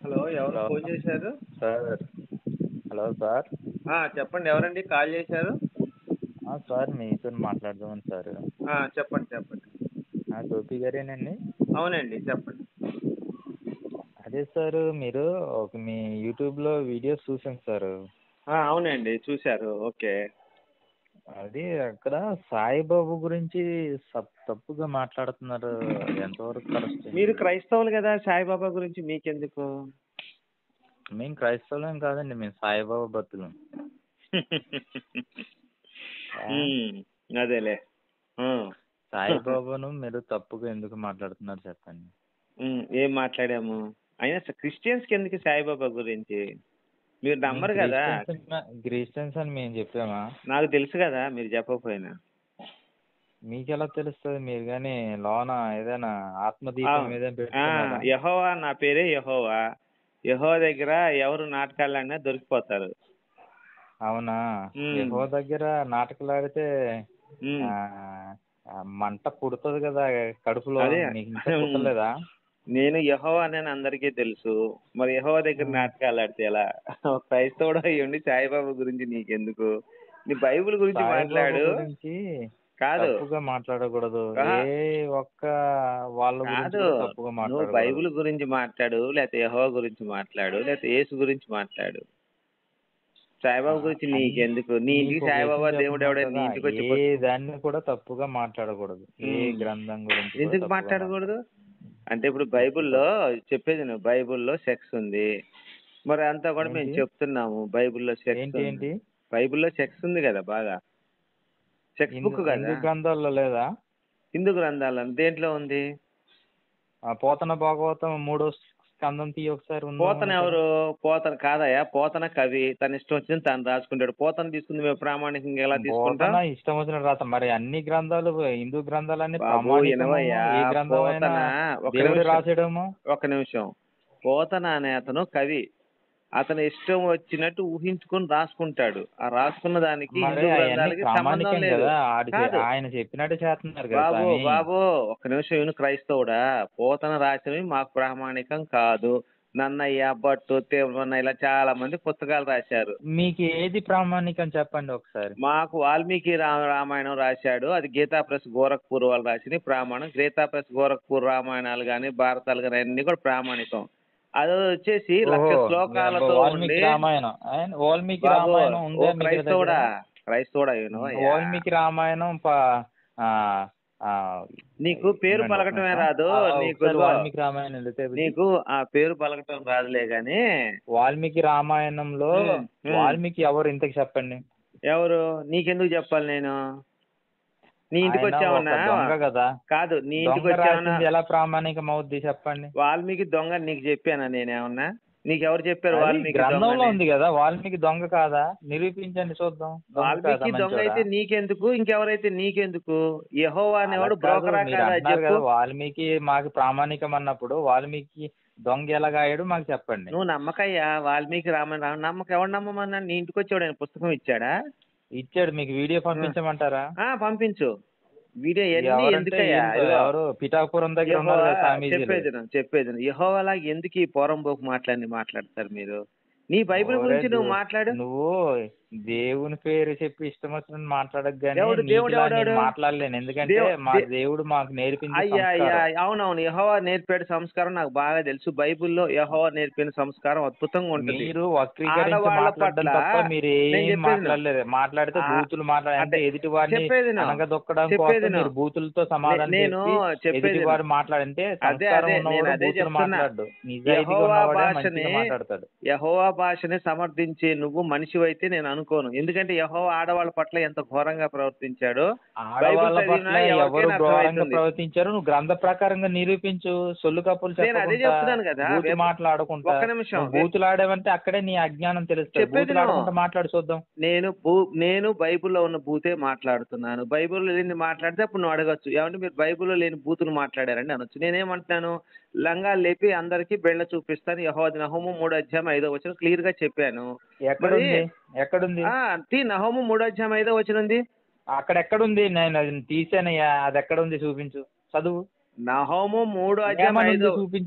Hello ఎవరు hello. Phone చేశారు sir hello sir ఆ, చెప్పండి ఎవరండి కాల్ చేశారు ఆ, సార్ మీతో మాట్లాడదామని సార్ ఆ, చెప్పండి చెప్పండి ఆ, గోపి గారేనండి అవునండి చెప్పండి అదే సార్ మీరు ఒక మీ యూట్యూబ్లో వీడియోస్ చూసాను సార్ ఆ, అవునండి చూశారు ఓకే అది అక్కడ సాయిబాబు గురించి సప్- తప్పుగా మాట్లాడుతున్నారు అది ఎంతవరకు కరెక్ట్ మీరు క్రైస్తవులు కదా సాయిబాబా గురించి మీకెందుకు మేము క్రైస్తవులం కాదండి మేము సాయిబాబా భక్తులం ఉమ్, అదేలే ఉమ్, సాయిబాబాను మీరు తప్పుగా ఎందుకు మాట్లాడుతున్నారు చెప్పండి ఉమ్, ఏం మాట్లాడాము అయినా క్రిస్టియన్స్కి ఎందుకు సాయిబాబా గురించి మీరు నమ్మరు కదా క్రిస్టియన్స్ అని మేము చెప్పామా నాకు తెలుసు కదా మీరు చెప్పకపోయినా మీకు ఎలా తెలుస్తుంది మీరు కానీ లోన ఏదైనా ఆత్మదీపం ఆ, ఏదైనా ఆ, పెట్టుకున్నారా యెహోవా నా పేరే యెహోవా యెహోవా దగ్గర ఎవరు నాటకాలన్నా దొరికిపోతారు అవునా మ్మ్. యెహోవా దగ్గర నాటకాలు ఆడితే ఉమ్. ఆ, ఆ, మంట పుడుతుంది కదా కడుపులో అదే. మీకు ఇంకా పుట్టలేదా నేను యెహోవా అని అందరికీ తెలుసు మరి యెహోవా దగ్గర మ్మ్. నాటకాలు ఆడితే ఎలా ఒక క్రైస్తవుడు అయ్యండి సాయిబాబా గురించి నీకెందుకు నీ బైబిల్ గురించి సాయిబాబా మాట్లాడు గురించి కాదు తప్పుగా మాట్లాడకూడదు ఆహా. ఏ ఒక్క వాళ్ళ గురించి కాదు కూడా తప్పుగా నువ్వు మాట్లాడకూడదు బైబిల్ గురించి మాట్లాడు లేకపోతే యెహోవా గురించి మాట్లాడు లేకపోతే యేసు గురించి మాట్లాడు సాయిబాబా గురించి అది నీకెందుకు నీ ఇంటికి మీకు ఒక సాయిబాబా విషయం దేవుడు ఎవడ నీ చెప్పమంటారా? ఇంటికి వచ్చి ఏ దాన్ని కూడా తప్పుగా మాట్లాడకూడదు ఏ మ్మ్. గ్రంథం గురించి కూడా ఎందుకు తప్పుగా మాట్లాడకూడదు అంటే ఇప్పుడు బైబిల్లో చెప్పేది నువ్వు బైబిల్లో సెక్స్ ఉంది మరి అంతా కూడా మేము ఏంటి? చెప్తున్నాము బైబిల్లో సెక్స్ ఏంటి ఏంటి బైబిల్లో సెక్స్ ఉంది కదా బాగా సెక్స్ హిందూ బుక్ హిందూ కదా గ్రంథాల్లో లేదా హిందూ గ్రంథాలను దేంట్లో ఉంది ఆ పోతన భాగవతం మూడో స్కందం తీయ ఒకసారి ఉందా పోతన మనకి? ఎవరు పోతన కాదయా పోతన కవి తన ఇష్టం వచ్చింది తను రాసుకుంటాడు పోతన తీసుకుంది మేము ప్రామాణికంగా ఎలా తీసుకుంటాం పోతన ఇష్టం వచ్చిన రాత మరి అన్ని గ్రంథాలు హిందూ గ్రంథాలన్నీ బాబు ప్రామాణికము ఎనవయ్యా ఏ గ్రంథమైనా పోతన ఒక దేవుడు నిమిషం రాసేయడము ఒక నిమిషం పోతన అనే అతను కవి అతని ఇష్టం వచ్చినట్టు ఊహించుకొని రాసుకుంటాడు ఆ రాసుకున్న దానికి మరి హిందూ అవన్నీ గ్రంథాలకి సంబంధం ప్రామాణికం లేదు కదా ఆడి చే- కాదు. ఆయన చెప్పినట్టు చేస్తున్నారు కదా బాబు స్వామి. బాబు ఒక నిమిషం విను క్రైస్తవుడా పోతన రాసినవి మాకు ప్రామాణికం కాదు నన్నయ్య భట్టు తీవ్రన్న ఇలా చాలా మంది పుస్తకాలు రాశారు మీకు ఏది ప్రామాణికం చెప్పండి ఒకసారి మాకు వాల్మీకి రా- రామాయణం రాశాడు అది గీతా ప్రెస్ గోరఖ్పూర్ వాళ్ళు రాసిన ప్రామాణం గీతా ప్రెస్ గోరఖ్పూర్ రామాయణాలు కానీ భారతాలు కానీ అన్ని కూడా ప్రామాణికం అది వచ్చేసి లక్ష ఓహో, శ్లోకాలతో వాల్మీకి ఉండి రామాయణం ఆయన వాల్మీకి బాబు, రామాయణం ఓ ఉందా మీ దగ్గర? క్రైస్తవుడా క్రైస్తవుడా you know, అయ్యా. వాల్మీకి రామాయణం ప- ఆ, ఆ, నీకు పేరు ఉండండి, పలకటమే ఒక నిమిషం. రాదు ఆ, నీకు ఒకసారి ఇదిగో, వాల్మీకి రామాయణం వెళితే నీకు ఆ పేరు పలకటం రాదులే గాని వాల్మీకి రామాయణంలో ఉమ్, ఉమ్. వాల్మీకి ఎవరు ఇంతకు చెప్పండి ఎవరు నీకెందుకు చెప్పాలి నేను నీ ఇంటికి ఆయన వచ్చామన్నా ఒక దొంగ కదా కాదు నీ ఇంటికి దొంగ వచ్చామన్నా రాసింది ఎలా ప్రామాణికం అవుద్ది చెప్పండి వాల్మీకి దొంగ నీకు చెప్పానా నేనేమన్నా నీకు ఎవరు చెప్పారు అది వాల్మీకి దొంగ గ్రంథంలో అని? ఉంది కదా వాల్మీకి దొంగ కాదా నిరూపించండి చూద్దాం దొంగ కాదా వాల్మీకి దొంగ మంచోడా? అయితే నీకెందుకు ఇంకెవరైతే నీకెందుకు యెహోవా అనేవాడు అలా కాదు, బ్రోకరా మీరు కాదా అంటున్నారు చెప్పు కదా వాల్మీకి మాకు ప్రామాణికం అన్నప్పుడు వాల్మీకి దొంగ ఎలాగాయడు మాకు చెప్పండి నువ్వు నమ్మకయ్యా వాల్మీకి రామన్ రామ నమ్మకం ఎవడు నమ్మమన్నా నీ ఇంటికి వచ్చాడు ఆయన పుస్తకం ఇచ్చాడా ఇచ్చాడు మీకు వీడియో పంపించమంటారా ఆ పంపించు వీడియో ఎన్ని ఎవరంటే ఎందుకయ్యా ఏంటో, ఇదిగో, ఎవరు పిఠాపురం దగ్గర ఉన్నారు కదా యెహోవా- స్వామీజీలు. చెప్పేది నా- చెప్పేది నా. యెహోవాలా ఎందుకు ఈ పోరంబోకు మాట్లాడి మాట్లాడతారు మీరు నీ బైబిల్ ఓరే గురించి నువ్వు దే- మాట్లాడు నువ్వు దేవుని పేరు చెప్పి ఇష్టం వచ్చినట్టు మాట్లాడక గానీ దేవుడు- నీకులా దేవుడు నేను ఎవడాడు? మాట్లాడలేను ఎందుకంటే దేవు- మా దే- దేవుడు మాకు నేర్పించే అయ్యా అయ్యా సంస్కారం. అవునవును యహోవా నేర్పాడు సంస్కారం నాకు బాగా తెలుసు బైబిల్లో యహోవా నేర్పిన సంస్కారం అద్భుతంగా ఉంటుంది మీరు వక్రీకరించి ఆడవాళ్ళ మాట్లాడడం పట్ల తప్ప మీరు నేను ఏం చెప్పేది మాట్లాడలేదు మాట్లాడితే ఆ, బూతులు మాట్లాడే అంటే అంటే ఎదుటి వారిని చెప్పేది నా. అనగదొక్కడం చెప్పేది కోసం నా. మీరు బూతులతో సమాధానం నేను చెప్పి చెప్పేది ఎదుటి నా. వారు మాట్లాడంటే అదే, సంస్కారం అదే, ఉన్నవాడు నేను అదే బూతులు చెప్తున్నా. మాట్లాడు నిజాయితీగా యెహోవా ఉన్నవాడే భాషని మంచిగా మాట్లాడతాడు యహోవా భాషని సమర్థించే నువ్వు మనిషివైతే నేను అనుకోను ఎందుకంటే యహోవా ఆడవాళ్ళ పట్ల ఎంత ఘోరంగా ప్రవర్తించాడు ఆడవాళ్ళ బైబిల్ పట్ల చదివినా ఎవరు ఎవరికైనా ఘోరంగా అర్థమవుతుంది. ప్రవర్తించారు నువ్వు గ్రంథ ప్రకారంగా నిరూపించు సొల్లు కప్పులు నేను అదే చెప్పకుండా చెప్తున్నాను కదా. బూతు రేపు- మాట్లాడుకుంటా ఒక్క నిమిషం. నువ్వు బూతులు ఆడావంటే అక్కడే నీ అజ్ఞానం తెలుస్తుంది చెప్పేది బూతులు నువ్వు. ఆడుకుంటా మాట్లాడు చూద్దాం నేను భూ నేను బైబిల్లో ఉన్న బూతే మాట్లాడుతున్నాను బైబిల్లో లేని మాట్లాడితే అప్పుడు నువ్వు అడగచ్చు ఏమంటే మీరు బైబిల్లో లేని బూతులు మాట్లాడారండి అనొచ్చు నేనేమంటున్నాను లంగాలు లేపి అందరికీ బెళ్ళ చూపిస్తాను యహోది నహోము మూడు అధ్యాయం ఐదో వచ్చిన క్లియర్ గా చెప్పాను ఎక్కడుంది ఎక్కడుంది ఆ, తీ నహోము మూడు అధ్యాయం ఐదో వచ్చినంది అక్కడ ఎక్కడుంది నేను అది తీసానయ్యా అది ఎక్కడ ఉంది చూపించు చదువు నహోము మూడు అధ్యాయం ఏమని ఉంది ఐదో చూపించు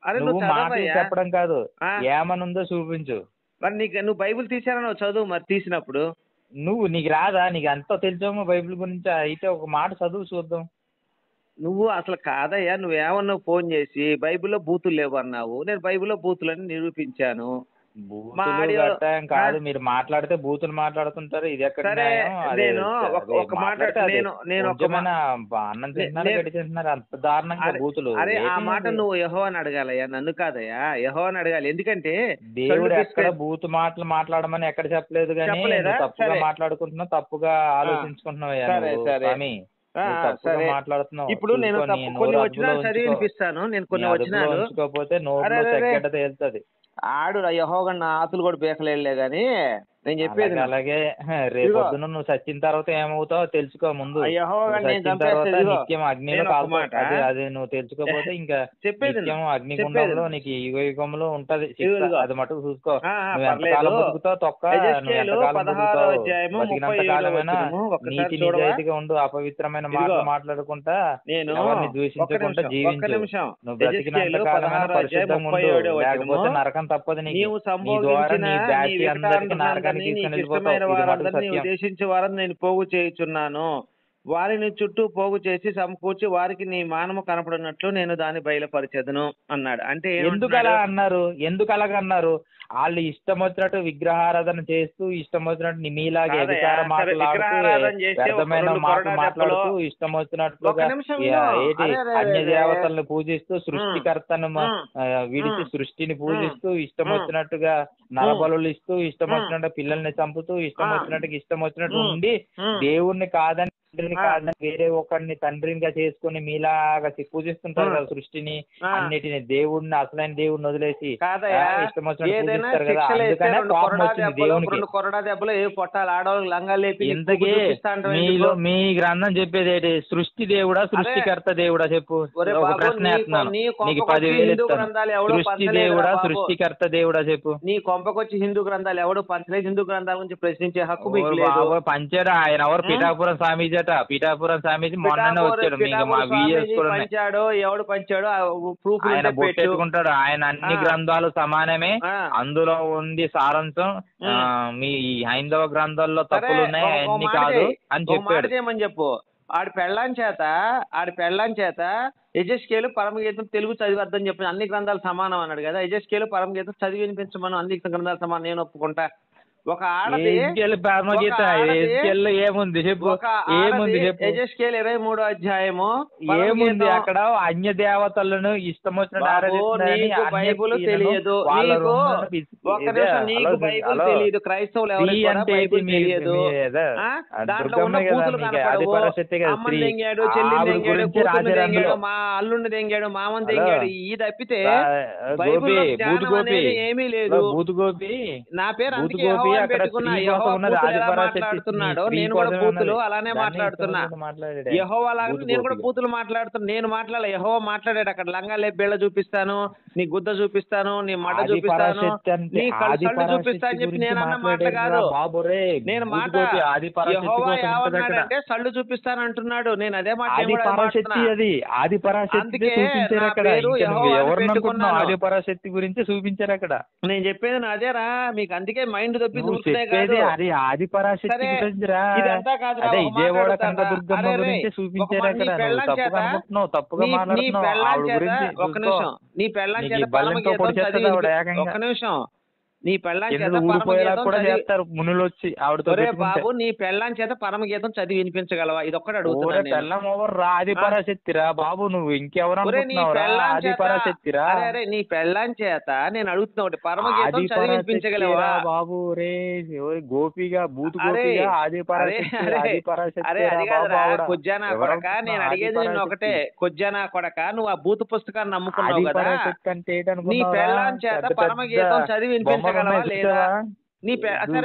అరే నువ్వు నువ్వు మాటలు చదవయ్యా చెప్పడం కాదు ఆ, ఏమనుందో చూపించు మరి నీకు నువ్వు బైబిల్ తీసానో చదువు మరి తీసినప్పుడు నువ్వు నీకు రాదా నీకు అంతా తెలుసేమో బైబిల్ గురించి అయితే ఒక మాట చదువు చూద్దాం నువ్వు అసలు కాదయ్యా నువ్వేమన్నావు ఫోన్ చేసి బైబిల్లో బూతులు లేవు అన్నావు నేను బైబిల్లో బూతులని నిరూపించాను మా బూతులు ఆడియో గట్ట ఏం కాదు మీరు మాట్లాడితే బూతులు మాట్లాడుతుంటారు ఇది ఎక్కడ సరే న్యాయం? అది నేను ఒక అది ఒక మాట మాట్లాడితే అది నేను నేను ఒక మా- కొంచెమైనా బ- అన్నం నే- తింటున్నారు నేను- గడ్డి తింటున్నారు అంత దారుణంగా అరే- బూతులు అరే ఆ ఏంటి మాట అది? నువ్వు యహో అని అడగాలయ్యా నన్ను కాదయ్యా యహో అని అడగాలి ఎందుకంటే దేవుడు కళ్ళు ఎక్కడ తీసుకెళ్ళి- బూతు మాటలు మాట్లాడమని ఎక్కడ చెప్పలేదు కానీ చెప్పలేదా? నువ్వు తప్పుగా సరే. మాట్లాడుకుంటున్నావు తప్పుగా ఆలోచించుకుంటున్నావయ్యా సరే, నువ్వు సరే. స్వామి ఆ, నువ్వు తప్పుగా సరే మాట్లాడుతున్నావు ఇప్పుడు నేను చూసుకో, నీ తప్పు నోరు కొన్ని అదుపులో వచనాలు చదివి ఉంచుకో. వినిపిస్తాను నేను కొన్ని నీ అదుపులో వచనాలు ఉంచుకోకపోతే అరే, నోట్లో అరే, అరే. చెగ్గడ్డ తేలుతుంది ఆడు యహోగన్న ఆతులు కూడా బీకలేడులే గాని నేను చెప్పేది అలాగే నా- అలాగే రేపు పొద్దున్న నువ్వు చచ్చిన తర్వాత ఏమవుతావో తెలుసుకో ముందు ఆ యెహోవా నువ్వు నేను చచ్చిన తర్వాత చంపేస్తే ఇదిగో, నిత్యం అగ్నిలో నేను ఒక కాల్తావు మాట. అది అది నువ్వు తెలుసుకోకపోతే ఇంకా చెప్పేది నిత్యం నా- అగ్నిగుండంలో చెప్పేది. నీకు యుగ యుగంలో ఉంటది శిక్ష ఇదిగో. అది మటుకు చూసుకో ఆ, ఆ, నువ్వు పర్లేదు. ఎంతకాలం బతుకుతావు తొక్క నువ్వు యెహెజ్కేలు ఎంతకాలం పదహారో బతుకుతావు అధ్యాయము బతికినంత ముప్పై ఏడో కాలమైనా వచనము ఒక్కసారి నీతి చూడవా? నిజాయితీగా ఉండు అపవిత్రమైన మాటలు ఇదిగో. మాట్లాడుకుంటా నేను ఎవరిని ఒక్క ద్వేషించకుండా నిమిషం ఒక్క జీవించు నిమిషం నువ్వు బ్రతికినంత యెహెజ్కేలు కాలమైనా పదహారో అధ్యాయం పరిశుద్ధంగా ముప్పై ఉండు ఏడో లేకపోతే వచనము నరకం తప్పదు నీకు నీవు నీ ద్వారా సంభోగించిన నీ నీ బ్యాచ్ అందరికి నరకానికి వికటాంతరందరినీ నీకు తీసుకుని ఇష్టమైన వెళ్ళిపోతావు ఇది మటుకు వారందరినీ సత్యం ఉద్దేశించి వారిని నేను పోగు చేయుచున్నాను వారిని చుట్టూ పోగు చేసి సమకూర్చి వారికి నీ మానము కనపడినట్లు నేను దాన్ని బయలుపరిచెదను అన్నాడు అంటే ఎందుకు అలా అన్నారు ఎందుకు అలాగ అన్నారు వాళ్ళు ఇష్టం వచ్చినట్టు విగ్రహారాధన చేస్తూ ఇష్టం వచ్చినట్టు నీ మీలాగా కాదయ్యా, ఎదుకార సరే, మాటలు విగ్రహారాధన చేస్తే ఒక వ్యర్థమైన రెండు మాటలు కొరడా మాట్లాడుతూ దెబ్బలు- ఇష్టం ఒక వచ్చినట్లుగా నిమిషం యా, విను. ఏంటి అరే, అరే, అన్య అరే, దేవతలను పూజిస్తూ సృష్టికర్తను మ- ఉమ్. ఆ, విడిచి ఉమ్. సృష్టిని పూజిస్తూ ఇష్టం ఉమ్. వచ్చినట్టుగా నరబలులు ఇస్తూ ఇష్టం ఉమ్. వచ్చినట్టు పిల్లల్ని చంపుతూ ఇష్టం ఆ. వచ్చినట్టుగా ఇష్టం వచ్చినట్టు ఉమ్. ఉండి ఉమ్. దేవుణ్ణి కాదని తండ్రిని ఆ. కాదని వేరే ఒకరిని తండ్రినిగా చేసుకుని మీలాగా చి- పూజిస్తుంటారు ఆ. కదా సృష్టిని ఆ. అన్నిటిని దేవుడిని అసలైన దేవుడిని వదిలేసి కాదయ్యా ఆ, ఇష్టం వచ్చినట్టు ఏదైనా పూజిస్తారు కదా శిక్షలు వేస్తే అందుకనే రెండు కోపం కొరడా వచ్చింది దెబ్బలు దేవునికి రెండు కొరడా దెబ్బలు ఏ కొట్టాలి ఆడవాళ్ళకి లంగా లేపి నీకు ఇంతకీ పువ్వు చూపిస్తా అంటావు మీలో ఎందుకు? మీ గ్రంథం చెప్పేది ఏంటి సృష్టి దేవుడా సృష్టికర్త దేవుడా చెప్పు ఒరే ఒక బాబు, ప్రశ్న నీ వేస్తున్నాను నీ నీకు కొంపకొచ్చి పదివేలు హిందూ ఇస్తాను గ్రంథాలు ఎవడో సృష్టి పంచలేదురా దేవుడా బాబు. సృష్టికర్త దేవుడా చెప్పు నీ కొంపకొచ్చి హిందూ గ్రంథాలు ఎవడు పంచలేదు హిందూ గ్రంథాల గురించి ప్రశ్నించే హక్కు మీకు ఓ లేదు బాబోయ్, పంచాడు ఆయన ఎవరు ఉం? పిఠాపురం స్వామీజీ అట పిఠాపురం స్వామీజీ మొన్ననే పిఠాపురం- వచ్చాడు మీకు మా పిఠాపురం వీడియోస్ స్వామీజీ కూడా ఉన్నాయి. పంచాడో ఎవడు పంచాడో ప్రూఫ్ ఆయన పెట్టు బొట్టెట్టుకుంటాడు ఆయన అన్ని ఆ. గ్రంథాలు సమానమే ఆ. అందులో ఉంది సారాంశం ఆ, మీ ఈ హైందవ గ్రంథాల్లో సరే, తప్పులు ఉన్నాయి ఒక- ఒక అన్ని మాట కాదు చేయి. అని ఒక మాట చెప్పాడు చేయమని చెప్పు ఆడి పెళ్ళాం చేత ఆడి పెళ్ళాం చేత యజస్కేలు పరమగీతం తెలుగు చదివి అర్థం చెప్పిన అన్ని గ్రంథాలు సమానం అన్నాడు కదా యజస్కేలు పరమగీతం చదివి వినిపించమను అన్ని గ్రంథాలు సమానం నేను ఒప్పుకుంటా ఒక ఆడది ఏజ్కెళ్ళి పరమగీత ఒక ఆడది- ఏజ్కెళ్ళి ఏముంది చెప్పు ఒక ఏముంది చెప్పు యజస్కేలు ఇరవై మూడో అధ్యాయము ఏముంది పరమగీతం- అక్కడ అన్య దేవతలను ఇష్టం వచ్చినట్టు బాబు, ఆరాధిస్తున్నారని నీకు అన్య బైబిల్ స్త్రీలను తెలియదు వాళ్ళ నీకు రూములను పిలిచి- ఒక్క ఇదే, నిమిషం నీకు హలో, బైబిల్ హలో. తెలియదు క్రైస్తవులు స్త్రీ ఎవరికి కూడా అంటే బైబిల్ ఏంటి? మీ- తెలియదు మీ ఏదో, ఆ? ఆ దాంట్లో ఉన్న దుర్గమ్మే కదా బూతులు మీకు కనపడవు ఆదిపరాశక్తి కదా అమ్మని స్త్రీ. దెంగాడు ఆవిడ చెల్లిని దెంగాడు గురించి కూతుర్ని రాశారు దెంగాడు అందులో. మా అల్లుడిని దెంగాడు మామని హలో. దెంగాడు ఈ తప్పితే ఆ, బైబిల్లో గోపి జ్ఞానం బూతు గోపి అనేది ఏమీ లేదు హలో, బూతు గోపి నా పేరు బూతు అందుకే గోపి యెహోవా అని అక్కడ పెట్టుకున్నా స్త్రీ యెహోవా కోసం ఉన్నది బూతులు ఎలా ఆదిపరాశక్తి మాట్లాడుతున్నాడో స్త్రీ నేను కూడా కోసమే బూతులు ఉన్నది. అలానే దాన్ని మాట్లాడుతున్నా ఇష్టం వచ్చినట్టు మాట్లాడాడు. యహోవా లాగా బూతు నేను కూడా గోపిగా. బూతులు మాట్లాడుతున్నా నేను మాట్లాడలే యహోవా మాట్లాడాడు అక్కడ లంగా లేపి బేళ్ళ చూపిస్తాను నీ గుద్ద చూపిస్తాను నీ మడ ఆది చూపిస్తాను పరాశక్తి అంటే నీ కళ్ళు ఆది కళ్ళు పరాశక్తి చూపిస్తా అని చెప్పి గురించి నేను అన్న మాట మాట్లాడేది కాదు రా బాబు రే. నేను బూతు మాట గోపి ఆది పరాశక్తి యెహోవా కోసం ఉంటది అక్కడ. ఏమన్నాడంటే సళ్ళు చూపిస్తాను అంటున్నాడు నేను అదే మాట ఆది నేను కూడా పరాశక్తి మాట్లాడుతున్నా. అది ఆది పరాశక్తి అందుకే చూపించారు నా అక్కడ పేరు ఇంకా నువ్వు యెహోవా అని ఎవరిని అనుకుంటున్నావు పెట్టుకున్నాను. ఆది పరాశక్తి గురించి చూపించారు అక్కడ నేను చెప్పేది నా అదేరా మీకు అందుకే మైండ్ తప్పి నువ్వు దూరుతున్నాయి చెప్పేది కాదు అది ఆది పరాశక్తి సరే, గురించి రా ఇదంతా కాదురా, అదే ఒక మాట విజయవాడ అడుగుతాను కనక రా. దుర్గమ్మ అరే, అరే, గురించి ఒక చూపించారు మాట, అక్కడ నీ నువ్వు పెళ్ళాం తప్పుగా చేత- అనుకుంటున్నావు తప్పుగా నీ- నీ మాట్లాడుతున్నావు పెళ్ళాం ఆవిడ చేత గురించి ఒక చూసుకో. నిమిషం నీ పెళ్ళాం నీకు చేత ఈ బల్లెంతో పరమగీతం పొడి చేస్తుంది చదివి ఆవిడ ఏకంగా. ఒక్క నిమిషం నీ పెళ్ళాం చేత కింద ఊడిపోయేలా పరమగీతం కూడా చదివి చేస్తారు మునులు వచ్చి ఆవిడతో ఒరే పెట్టుకుంటే. బాబు నీ పెళ్ళాం చేత పరమగీతం చదివి వినిపించగలవా ఇది ఒక్కటి ఓరే అడుగుతున్నాను నేను. పెళ్ళం ఓవర్ రా ఆది ఆ? పరాశక్తిరా బాబు నువ్వు ఇంకెవరు ఒరే నీ అనుకుంటున్నావు రా పెళ్ళాం ఆది చేత పరాశక్తిరా అరే అరే నీ పెళ్ళాం చేత నేను అడుగుతున్నా ఒకటి పరమగీతం ఆది చదివి వినిపించగలవా పరాశక్తిరా బాబు రే ఎవరి గోపిగా బూతు అరే, గోపిగా ఆది పరాశక్తి అరే, ఆది అరే పరాశక్తి అది బాబు కాదురా ఆవిడ. కొజ్జానా ఎవరు కొడక నేను అనుకుంటున్నావు? అడిగేది ఆది నిన్ను ఒకటే పరాశక్తి. కొజ్జానా కొడక నువ్వు ఆ భూత పుస్తకాన్ని ఆది నమ్ముకున్నావు కదా పరాశక్తి అంటే నీ ఏంటనుకున్నావురా? పెళ్ళాం చేత పెద్ద పెద్ద పరమగీతం చదివి బొమ్మలు వినిపించగలవా ఉన్నాయి లేదా చూసావా? నీ పె- సరే ఇదిగో,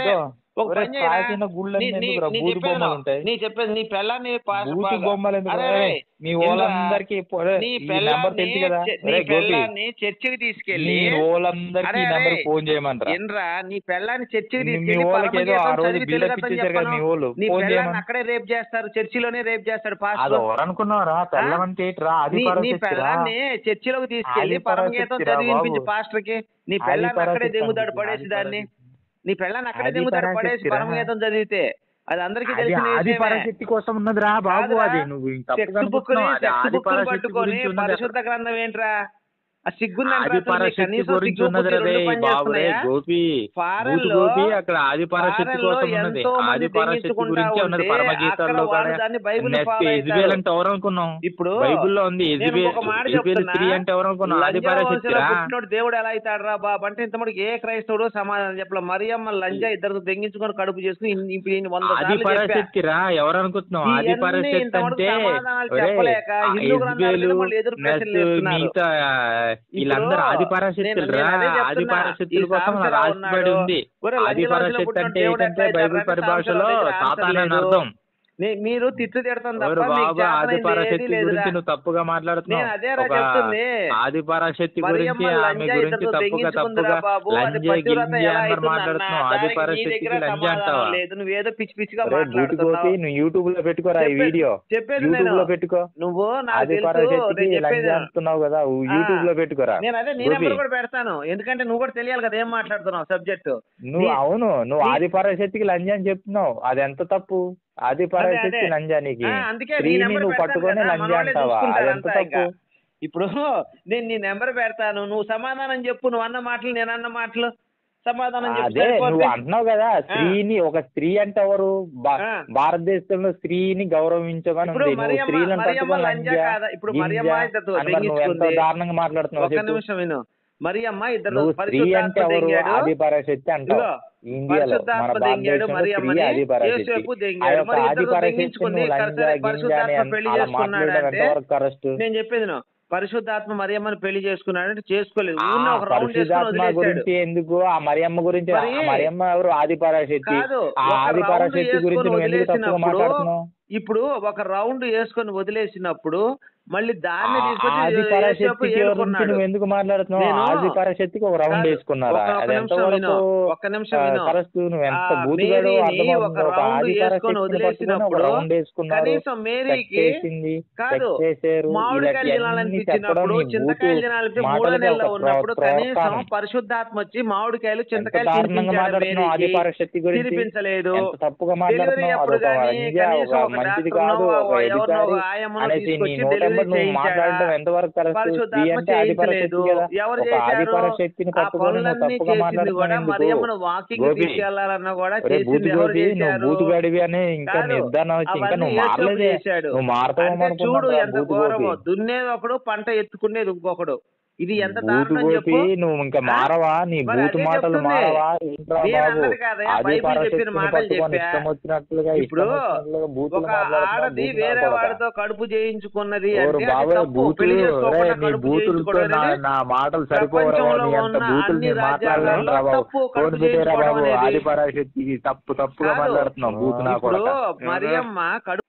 ఒక ఒరే పని చేయరా ప్రాచీన గుళ్ళన్నీ నీ- నీ- ఎందుకురా నీ బూతు చెప్పేది బొమ్మలు విను. ఉంటాయి నీ చెప్పేది నీ పెళ్ళాన్ని పాస్ బూతు బాగా- బొమ్మలు ఎందుకు అరే, ఒరే, అరే, మీ ఇంద్రా, వాళ్ళందరికీ ఒరే, నీ ఈ నెంబర్ పెళ్ళాన్ని తెలుసు కదా చె- నీ ఒరే గోపి పెళ్ళాన్ని చర్చికి తీసుకెళ్ళి మీ వాళ్ళందరికీ అరే, ఈ నెంబర్ అరే, ఫోన్ చేయమంటారా ఏంద్రా నీ పెళ్ళాన్ని చర్చికి మీ- మీ తీసుకెళ్ళి వాళ్ళకి ఏదో ఆ పరమగీతం రోజు చదివి బిల్డప్ తిరగద్దని ఇచ్చేసారు కదా చెప్పను. మీ వాళ్ళు నీ ఫోన్ పెళ్ళాన్ని చేయమని అక్కడే రేప్ చేస్తారు చర్చిలోనే రేప్ చేస్తాడు అది పాస్టర్ ఎవరనుకున్నారా పెళ్ళమంటే ఏంట్రా అది నీ నీ పరశక్తిరా పెళ్ళాన్ని చర్చిలోకి తీసుకెళ్లి ఆది పరమగీతం పరాశక్తిరా చదివి వినిపించి బాబు. పాస్టర్ కి నీ ఆది పెళ్ళాన్ని అక్కడే పరాశక్తి దెంగుతాడు అంటుంది, పడేసి ఆది దాన్ని పరాశక్తి. నీ పెళ్ళాన్ని అక్కడే ఆది దెంగుతాడు పడేసి పరాశక్తిరా. పరమగీతం చదివితే అది అందరికీ అది తెలిసిన ఆది విషయమే. పరశక్తి కోసం ఉన్నదిరా బాబు కాదురా, అది నువ్వు ఇంక తప్పుగా టెక్స్ట్ బుక్ అనుకుంటున్నావు. అది టెక్స్ట్ ఆది బుక్ పరాశక్తి పట్టుకొని గురించి ఉన్నది పరిశుద్ధ గ్రంథం ఏంట్రా ఆ సిగ్గుందంటే ఆది అసలు నీకు పరాశక్తి కనీసం గురించి సిగ్గు ఉన్నది బుద్ధి రే రెండు పని బాబు రే చేస్తున్నాయా? గోపి ఫారెన్ బూతు లో గోపి అక్కడ ఆది పరాశక్తి ఫారెన్ లో కోసం ఉన్నది ఎంతో ఆది మంది పరాశక్తి తెగించుకుంటా గురించి ఉన్నది ఉంటే పరమగీతాల్లో అక్కడ వాళ్ళు కూడా దాన్ని బైబిల్ నెక్స్ట్ ఫాలో ఎజ్బేల్ అవుతారు. అంటే ఎవరు అనుకున్నాం ఇప్పుడు బైబిల్లో ఉంది నేను ఎజ్బేల్ ఒక మాట ఎజ్బేల్ చెప్తున్నా స్త్రీ అంటే ఎవరు అనుకున్నాం ఆది లంజా వంశంలో పరాశక్తిరా పుట్టినోడు దేవుడు ఎలా అవుతాడు రా బాబు అంటే ఇంతమంది ఏ క్రైస్తవుడు సమాధానం చెప్పలే మరియమ్మ లంజా ఇద్దరు తెగించుకొని కడుపు చేసుకుని ఇన్ని- ఇప్పుడు ఈయన వంద ఆది సార్లు చెప్పా. పరాశక్తిరా ఎవరు అనుకుంటున్నాం ఆది ఇవన్నీ పరాశక్తి ఇంతవరకు అంటే సమాధానాలు ఒరేయ్, చెప్పలేక ఆ హిందూ గ్రంథాల మీద ఎజ్బేలు మళ్ళీ ఎదురు ప్రశ్నలు నెక్స్ట్ వేస్తున్నారు. మిగతా వీళ్ళందరూ ఆది నేను- పరాశక్తులు నేను రా అదే ఆది చెప్తున్నా. పరాశక్తుల ఈ కోసం సాంబశివరావు రాసిబడి ఉన్నాడు. ఉంది ఒరే, ఆది లంజా వంశంలో పరాశక్తి పుట్టినోడు అంటే దేవుడు ఏంటంటే ఎట్లా బైబిల్ అవుతాడు? పరిభాషలో సాంబశివరావు దగ్గర సాతాన్ ఆన్సర్ అని లేదు. అర్థం నే- మీరు తిట్టు తిడతాం ఎవరు తప్ప మీకు బాబు ఆది చేతనైంది ఏదీ పరాశక్తి లేదురా. గురించి నువ్వు తప్పుగా మాట్లాడుతున్నావు నేను అదేరా ఒక చెప్తుంది. ఆది పరాశక్తి మరియమ్మ గురించి ఆమె లంజా గురించి ఇద్దరితో తప్పుగా తెగించుకుందిరా తప్పుగా బాబు అది లంజా పతివ్రత గింజా ఎలా అని అవుతుందన్నా మాట్లాడుతున్నావు ఆది దానికి నీ పరాశక్తికి దగ్గర లంజా సమాధానం అంటావా లేదు నువ్వేదో పిచ్చి పిచ్చిగా అరే బూటి మాట్లాడుతున్నావు గోపి నువ్వు యూట్యూబ్ లో పెట్టుకోరా ఈ చెప్పేది- వీడియో చెప్పేది యూట్యూబ్ నేను లో పెట్టుకో నువ్వు నాకు ఆది తెలుసు పరాశక్తికి నేను చెప్పేది లంజా అంటున్నావు కదా యూట్యూబ్ లో పెట్టుకోరా నేను అదే నీ గోపి. నెంబర్ కూడా పెడతాను ఎందుకంటే నువ్వు కూడా తెలియాలి కదా ఏం మాట్లాడుతున్నావు సబ్జెక్ట్ నువ్వు నీ- అవును నువ్వు నీ- ఆది పరాశక్తికి లంజా అని చెప్తున్నావు అది ఎంత తప్పు ఆది పరాశక్తి అదే. లంజా నీకు ఆ, అందుకే నీ స్త్రీని నెంబర్ నువ్వు పెడతాను పట్టుకొని కదా, లంజా మనోళ్ళే అంటావా చూసుకుంటారు అది ఎంత అంతా ఇంకా. తప్పు ఇప్పుడు నేను నీ నెంబర్ పెడతాను నువ్వు సమాధానం చెప్పు నువ్వు అన్న మాటలు నేను అన్న మాటలు సమాధానం చెప్పు అదే నువ్వు సరిపోద్ది. అంటున్నావు కదా స్త్రీని ఒక స్త్రీ అంటే ఎవరు భా- ఆ. భారతదేశంలో స్త్రీని గౌరవించమని ఇప్పుడు ఉంది నువ్వు మరియమ్మ స్త్రీలను మరియమ్మ పట్టుకొని లంజా లంజా కాదా ఇప్పుడు గింజా మరియమ్మ ఇద్దరితో అని మరి నువ్వు ఎంతో తెగించుకుంది దారుణంగా మాట్లాడుతున్నావు ఒక్క చెప్పు నిమిషం విను మరియమ్మ ఇద్దరు నువ్వు స్త్రీ అంటే పరిశుద్ధాత్మ ఎవరు దెంగాడు ఆది పరాశక్తి అంటావు ఇదిగో, ఇండియాలో మన పరిశుద్ధాత్మ దెంగాడు భారతదేశంలో మరియమ్మని స్త్రీ ఆది పరాశక్తి యేసేపు ఆ దెంగాడు యొక్క మరి ఆది ఇద్దరు పరాశక్తి దెంగించుకుంది నువ్వు లంజా సరే, గింజా అని పరిశుద్ధాత్మ పెళ్లి అలా చేసుకున్నాడు మాట్లాడడం అంటే ఎంతవరకు కరెక్ట్ నేను చెప్పేది నువ్వు పరిశుద్ధాత్మ మరియమ్మని పెళ్లి చేసుకున్నాడు అంటే చేసుకోలేదు ఊరినే ఒక రౌండ్ వేసుకొని పరిశుద్ధాత్మ వదిలేశాడు గురించి ఎందుకు ఆ మరియమ్మ గురించి మరి- ఆ మరియమ్మ ఎవరు ఆది పరాశక్తి కాదు, ఆ ఒక ఆది రౌండ్ పరాశక్తి వేసుకొని గురించి నువ్వు ఎందుకు తప్పుగా వదిలేసినప్పుడు మాట్లాడుతున్నావు ఇప్పుడు ఒక రౌండ్ వేసుకొని వదిలేసినప్పుడు మళ్ళీ దాన్ని ఆ- తీసుకొచ్చి ఆది యేసేపు పరాశక్తి గురించి ఏలుకున్నాడు నువ్వు ఎందుకు మాట్లాడుతున్నావు నేను- ఆది పరాశక్తికి ఒక రౌండ్ కాదు, వేసుకున్నారా ఒక్క- ఒక్క అది నిమిషం ఎంతవరకు విను, ఒక్క నిమిషం విను. కరెక్ట్ నువ్వు ఎంత ఆ బూతుగాడు మేరీని అర్థమవుతుంది ఒక ఒక రౌండ్ ఆది వేసుకొని పరాశక్తిని పట్టుకొని ఒక వదిలేసినప్పుడు రౌండ్ వేసుకున్నారు కనీసం మేరీకి పెట్టేసింది కాదు పెట్టేశారు మామిడికాయలు ఇలా తినాలని ఇవన్నీ చెప్పడం ఇచ్చినప్పుడు నీ చింతకాయలు బూతు తినాలంటే మూడో మాటలకి నెలలో ఒక ఉన్నప్పుడు ప్రో- కనీసం ప్రోత్సాహం. పరిశుద్ధాత్మ వచ్చి మామిడికాయలు ఎంత చింతకాయలు దారుణంగా తినిపించాడు మాట్లాడుతున్నావు ఆది మేరీకి పరాశక్తి గురించి తినిపించలేదు ఎంత తప్పుగా డెలివరీ మాట్లాడుతున్నావు అప్పుడు అదొక కానీ లంజా, కనీసం ఒక ఒక మంచిది డాక్టర్నో కాదు ఒక ఎవరినో ఎదుకారి ఒక ఆయమ్మనో అనేసి నీ తీసుకొచ్చి నోటెంబర్ డెలివరీ నువ్వు చేయించాడా మాట్లాడటం ఎంతవరకు కరెక్ట్ స్త్రీ పరిశుద్ధాత్మ అంటే ఆది చేయించలేదు పరాశక్తి కదా ఎవరు ఒక ఆది చేశారు పరాశక్తిని ఆ పట్టుకొని నువ్వు పనులన్నీ తప్పుగా చేసింది మాట్లాడుతున్నావు కూడా ఎందుకు మరియమ్మను వాకింగ్ గోపి తీసుకెళ్లాలన్నా కూడా ఒరే చేసింది బూతు ఎవరు గోపి నువ్వు చేశారు బూతుగాడివి అని ఇంకా కాదు నిర్ధారణ వచ్చి ఇంకా అవన్నీ నువ్వు యేసోపు మారలేదే చేశాడు నువ్వు మారతావేమో అంటే చూడు అనుకున్నాను ఎంత బూతు గోపి ఘోరమో దున్నేది ఒకడు పంట ఎత్తుకునేది ఇంకొకడు ఇది ఎంత బూతు దారుణం గోపి చెప్పు నువ్వు ఇంకా ఆ? మారవా నీ మరి బూతు అదే మాటలు చెప్తుంది. మారవా ఏంట్రా నేను బాబు అన్నది కాదయ్యా, ఆది బైబిల్ చెప్పిన పరాశక్తిని మాటలు పట్టుకొని చెప్పా. ఇష్టం వచ్చినట్లుగా ఇప్పుడు ఇష్టం వచ్చినట్లుగా బూతులు ఒక మాట్లాడుతున్నావు ఆడది బూతు వేరే మాట్లాడక. వాడితో కడుపు చేయించుకున్నది ఓరు అంటే అది బాబాయ్ తప్పు బూతులు పెళ్లి రే చేసుకోకుండా నీ కడుపు బూతులతో చేయించుకోవడం నా అనేది నా మాటలు సరిపోవరా ప్రపంచంలో నీ అంత ఉన్న బూతులు అన్ని నేను మాట్లాడలేను రాజ్యాలలో రా బాబు తప్పు ఫోన్ కడుపు పెట్టేరా చేయించుకోవడం బాబు అనేది ఆది పరాశక్తి తప్పు తప్పుగా కాదు మాట్లాడుతున్నావు బూతు నా ఇప్పుడు కొడక మరియమ్మ కడుపు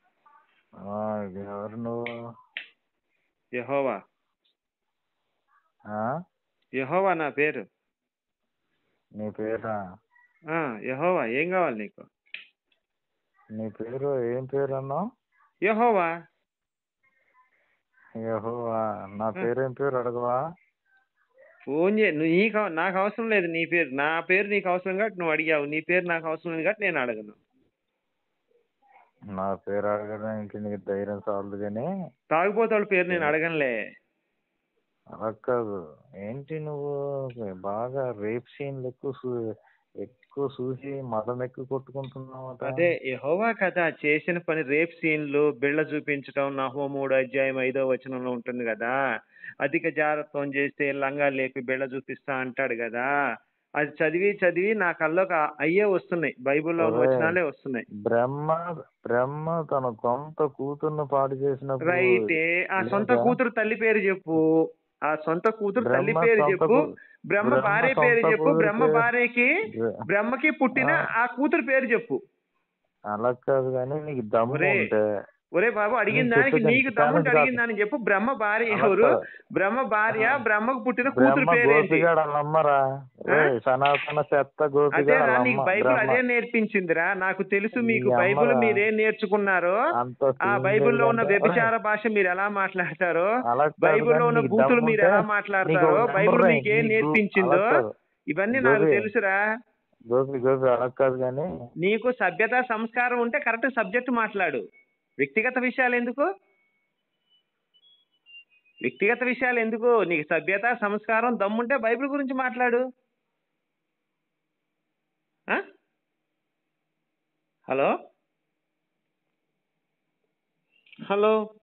ఆ, ఎవరు నువ్వు యహోవా ఆ? యహోవా నా పేరు నీ పేరా ఆ, యహోవా ఏం కావాలి నీకు నీ పేరు ఏం పేరు అన్నావు యహోవా యెహోవా నా పేరు ఏం పేరు అడగవా ఫోన్ చే నువ్వు నీకు అవ- నాకు అవసరం లేదు నీ పేరు నా పేరు నీకు అవసరం కాబట్టి నువ్వు అడిగావు నీ పేరు నాకు అవసరం లేదు కాబట్టి నేను అడగను నా పేరు అడగడానికి నీకు ధైర్యం చాలదు కానీ తాగుపోతాడు పేరు నేను అడగనులే అలా కాదు ఏంటి నువ్వు బాగా రేప్ సీన్లు ఎక్కువ చూ- ఎక్కువ చూసి మదం ఎక్కువ కొట్టుకుంటున్నావు అదే యహోవా కథ చేసిన పని రేప్ సీన్లు బిళ్ళ చూపించడం నహో మూడు అధ్యాయం ఐదో వచనంలో ఉంటుంది కదా అధిక జాగ్రత్తం చేస్తే లంగా లేపి బిళ్ళ చూపిస్తా అంటాడు కదా అది చదివి చదివి నా కల్లోకి ఆ- అయ్యే వస్తున్నాయి బైబిల్లో ఉన్న ఒరే. వచనాలే వస్తున్నాయి బ్రహ్మ బ్రహ్మ తన సొంత కూతుర్ను పాడు చేసినప్పుడు రైటే ఆ సొంత లేదా? కూతురు తల్లి పేరు చెప్పు ఆ సొంత కూతురు తల్లి బ్రహ్మ పేరు సొంత చెప్పు కూ- బ్రహ్మ బ్రహ్మ భార్య సొంత పేరు చెప్పు కూతురు బ్రహ్మ పేరు- భార్యకి బ్రహ్మకి పుట్టిన ఆ. ఆ కూతురు పేరు చెప్పు అలా కాదు కానీ నీకు దమ్ము ఒరే, ఉంటే ఒరే బాబు అడిగిన నేను దానికి చెప్పేదాన్ని నీకు దమ్ముంటే కాదు. అడిగిన దానికి చెప్పు బ్రహ్మ భార్య అలా ఎవరు కాదు. బ్రహ్మ భార్య ఆ. బ్రహ్మకు పుట్టిన కూతురు బ్రహ్మ పేరేంటి గోపిగాడు వాళ్ళ అమ్మరా ఆ? ఏయ్, సనాతన చెత్త అదే గోపిగాడు వాళ్ళ నీకు అమ్మ బైబిల్ బ్రహ్మ. అదే నేర్పించిందిరా నాకు తెలుసు మీకు ఈ బైబిల్ అమ్మరా. మీరేం నేర్చుకున్నారో అంత ఆ సీన్ బైబిల్లో ఉన్న లేదంటే- వ్యభిచార భాష మీరు ఎలా మాట్లాడతారో అలా కాదు బైబిల్లో కానీ ఉన్న నీకు బూతులు దమ్ము మీరు ఉంటే ఎలా నీకు మాట్లాడతారో ఒక బైబిల్ నెంబర్ మీకు ఏం నీకు నేర్పించిందో అలా కాదు. ఇవన్నీ నాకు గోపి. తెలుసురా గోపి గోపి అలా కాదు కానీ నీకు సభ్యత సంస్కారం ఉంటే కరెక్ట్ సబ్జెక్ట్ మాట్లాడు వ్యక్తిగత విషయాలు ఎందుకు వ్యక్తిగత విషయాలు ఎందుకు నీకు సభ్యత సంస్కారం దమ్ముంటే బైబిల్ గురించి మాట్లాడు ఆ? Hello hello